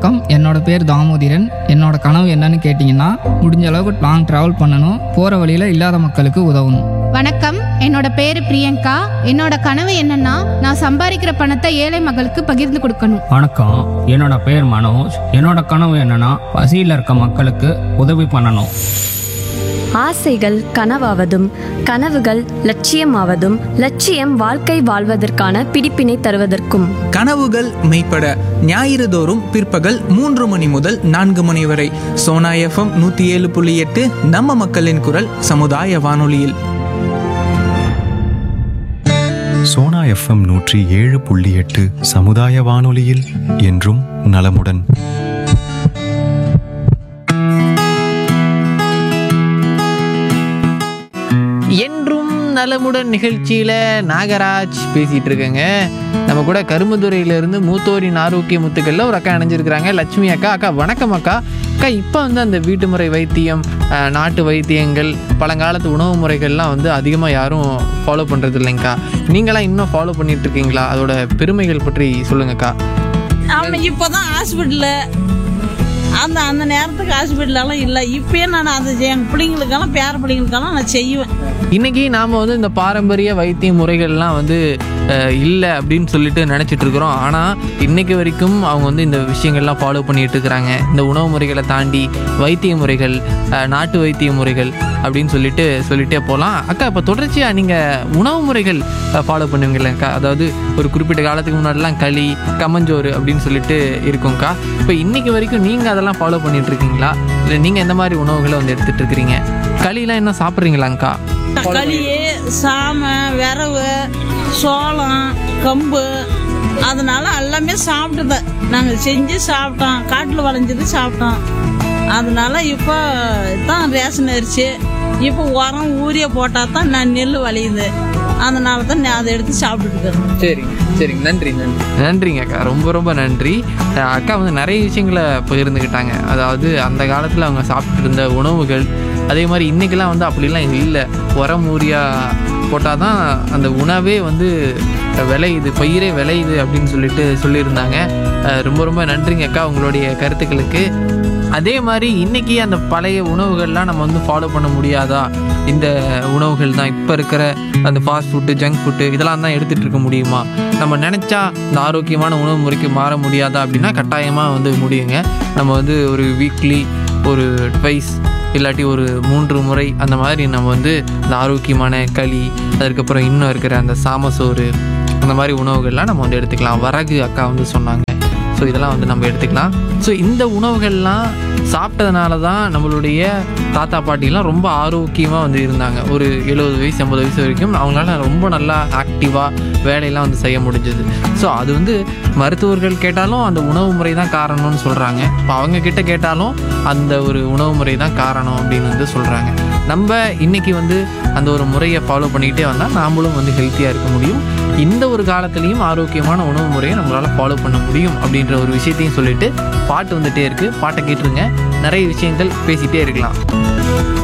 வணக்கம் என்னோட பேர் தாமோதிரன் என்னோட கனவு என்னன்னு கேட்டிங்கன்னா முடிஞ்ச அளவுக்கு லாங் ட்ராவல் பண்ணணும் போகிற வழியில் இல்லாத மக்களுக்கு உதவணும் வணக்கம் என்னோட பேரு பிரியங்கா என்னோட கனவு என்னன்னா நான் சம்பாதிக்கிற பணத்தை ஏழை மக்களுக்கு பகிர்ந்து கொடுக்கணும் வணக்கம் என்னோட பேர் மனோஜ் என்னோட கனவு என்னன்னா பசியில் இருக்க மக்களுக்கு உதவி பண்ணணும் ஆசைகள் கனவாவதும் கனவுகள் லட்சியமாவதும் லட்சியம் வாழ்க்கை வாழ்வதற்கான பிடிப்பினை தருவதற்கும் கனவுகள் மெய்ப்பட ஞாயிறு தோறும் பிற்பகல் மூன்று மணி முதல் நான்கு மணி வரை சோனா எஃப்எம் நூற்றி ஏழு புள்ளி எட்டு நம்ம மக்களின் குரல் சமுதாய வானொலியில் சோனா எஃப்எம் நூற்றி ஏழு புள்ளி எட்டு சமுதாய வானொலியில் என்றும் நலமுடன் என்றும் நலமுடன் நிகழ்ச்சியில் நாகராஜ் பேசிகிட்டு இருக்கேங்க நம்ம கூட கரும்புதுறையிலேருந்து மூத்தோரின் ஆரோக்கிய முத்துக்களில் ஒரு அக்கா இணைஞ்சிருக்கிறாங்க லட்சுமி அக்கா அக்கா வணக்கம் அக்கா அக்கா இப்போ வந்து அந்த வீட்டு முறை வைத்தியம் அஹ், நாட்டு வைத்தியங்கள் பழங்காலத்து உணவு முறைகள்லாம் வந்து அதிகமாக யாரும் ஃபாலோ பண்ணுறது இல்லைங்கக்கா நீங்களாம் இன்னும் ஃபாலோ பண்ணிட்டு இருக்கீங்களா அதோட பெருமைகள் பற்றி சொல்லுங்கக்கா அவன் இப்போதான் ஹாஸ்பிட்டலில் அந்த அந்த நேரத்துக்கு ஹாஸ்பிட்டலெல்லாம் இல்லை இப்பயே நான் அதை செய்- எங்கள் பிள்ளைங்களுக்கெல்லாம் பேர பிள்ளைங்களுக்கெல்லாம் நான் செய்வேன் இன்னைக்கு நாம் வந்து இந்த பாரம்பரிய வைத்திய முறைகள்லாம் வந்து இல்லை அப்படின்னு சொல்லிட்டு நினச்சிட்டு இருக்கிறோம் ஆனால் இன்னைக்கு வரைக்கும் அவங்க வந்து இந்த விஷயங்கள்லாம் ஃபாலோ பண்ணிட்டு இருக்கிறாங்க இந்த உணவு முறைகளை தாண்டி வைத்திய முறைகள் அஹ், நாட்டு வைத்திய முறைகள் அப்படின்னு சொல்லிட்டு சொல்லிட்டே போகலாம் அக்கா இப்போ தொடர்ச்சியாக நீங்கள் உணவு முறைகள் ஃபாலோ பண்ணுவீங்களேக்கா அதாவது ஒரு குறிப்பிட்ட காலத்துக்கு முன்னாடிலாம் களி கம்மஞ்சோறு அப்படின்னு சொல்லிட்டு இருக்கும்க்கா இப்போ இன்னைக்கு வரைக்கும் நீங்கள் அதெல்லாம் ஃபாலோ பண்ணிட்டு இருக்கீங்களா இல்லை நீங்கள் எந்த மாதிரி உணவுகளை வந்து எடுத்துட்டு இருக்கிறீங்க களிலாம் என்ன சாப்பிட்றீங்களாங்க்கா களி சாமை விரவு சோளம் கம்பு அதனால எல்லாமே சாப்பிட்டுதான் நாங்கள் செஞ்சு சாப்பிட்டோம் காட்டில் விளைஞ்சது சாப்பிட்டோம் அதனால இப்போ தான் ரேஷன் அரிசி இப்போ உரம் ஊரிய போட்டால் தான் நான் நெல் விளையுது அதனால தான் நான் அதை எடுத்து சாப்பிட்டுட்டு இருக்கேன் சரிங்க சரிங்க நன்றி நன்றி நன்றிங்க அக்கா ரொம்ப ரொம்ப நன்றி அஹ் அக்கா வந்து நிறைய விஷயங்களை பகிர்ந்துக்கிட்டாங்க அதாவது அந்த காலத்தில் அவங்க சாப்பிட்டு இருந்த உணவுகள் அதே மாதிரி இன்றைக்கெல்லாம் வந்து அப்படிலாம் இல்லை உரம் ஊரியா போட்டால் தான் அந்த உணவே வந்து விளையுது பயிரே விளையுது அப்படின்னு சொல்லிட்டு சொல்லியிருந்தாங்க அஹ் ரொம்ப ரொம்ப நன்றிங்க அக்கா உங்களுடைய கருத்துக்களுக்கு அதே மாதிரி இன்னைக்கு அந்த பழைய உணவுகள்லாம் நம்ம வந்து ஃபாலோ பண்ண முடியாதா இந்த உணவுகள் தான் இப்போ இருக்கிற அந்த ஃபாஸ்ட் ஃபுட்டு ஜங்க் ஃபுட்டு இதெல்லாம் தான் எடுத்துகிட்டு இருக்க முடியுமா நம்ம நினச்சா இந்த ஆரோக்கியமான உணவு முறைக்கு மாற முடியாதா அப்படின்னா கட்டாயமாக வந்து முடியுங்க நம்ம வந்து ஒரு வீக்லி ஒரு ட்வைஸ் இல்லாட்டி ஒரு மூன்று முறை அந்த மாதிரி நம்ம வந்து இந்த ஆரோக்கியமான களி அதுக்கப்புறம் இன்னும் இருக்கிற அந்த சாமசோறு அந்த மாதிரி உணவுகள்லாம் நம்ம வந்து எடுத்துக்கலாம் வரகு அக்கா வந்து சொன்னாங்க ஸோ இதெல்லாம் வந்து நம்ம எடுத்துக்கலாம் ஸோ இந்த உணவுகள்லாம் சாப்பிட்டதுனால தான் நம்மளுடைய தாத்தா பாட்டிலாம் ரொம்ப ஆரோக்கியமாக வந்து இருந்தாங்க ஒரு எழுபது வயசு எண்பது வயசு வரைக்கும் அவங்களால ரொம்ப நல்லா ஆக்டிவாக வேலையெல்லாம் வந்து செய்ய முடிஞ்சது ஸோ அது வந்து மருத்துவர்கள் கேட்டாலும் அந்த உணவு முறை தான் காரணம்னு சொல்கிறாங்க இப்போ அவங்க கிட்ட கேட்டாலும் அந்த ஒரு உணவு முறை தான் காரணம் அப்படின்னு வந்து சொல்கிறாங்க நம்ம இன்னைக்கு வந்து அந்த ஒரு முறையை ஃபாலோ பண்ணிக்கிட்டே வந்தால் நாமளும் வந்து ஹெல்த்தியாக இருக்க முடியும் இந்த ஒரு காலத்துலேயும் ஆரோக்கியமான உணவு முறையை நம்மளால் ஃபாலோ பண்ண முடியும் அப்படின்ற ஒரு விஷயத்தையும் சொல்லிட்டு பாட்டு வந்துட்டே இருக்குது பாட்டை கேட்டுருங்க நிறைய விஷயங்கள் பேசிகிட்டே இருக்கலாம்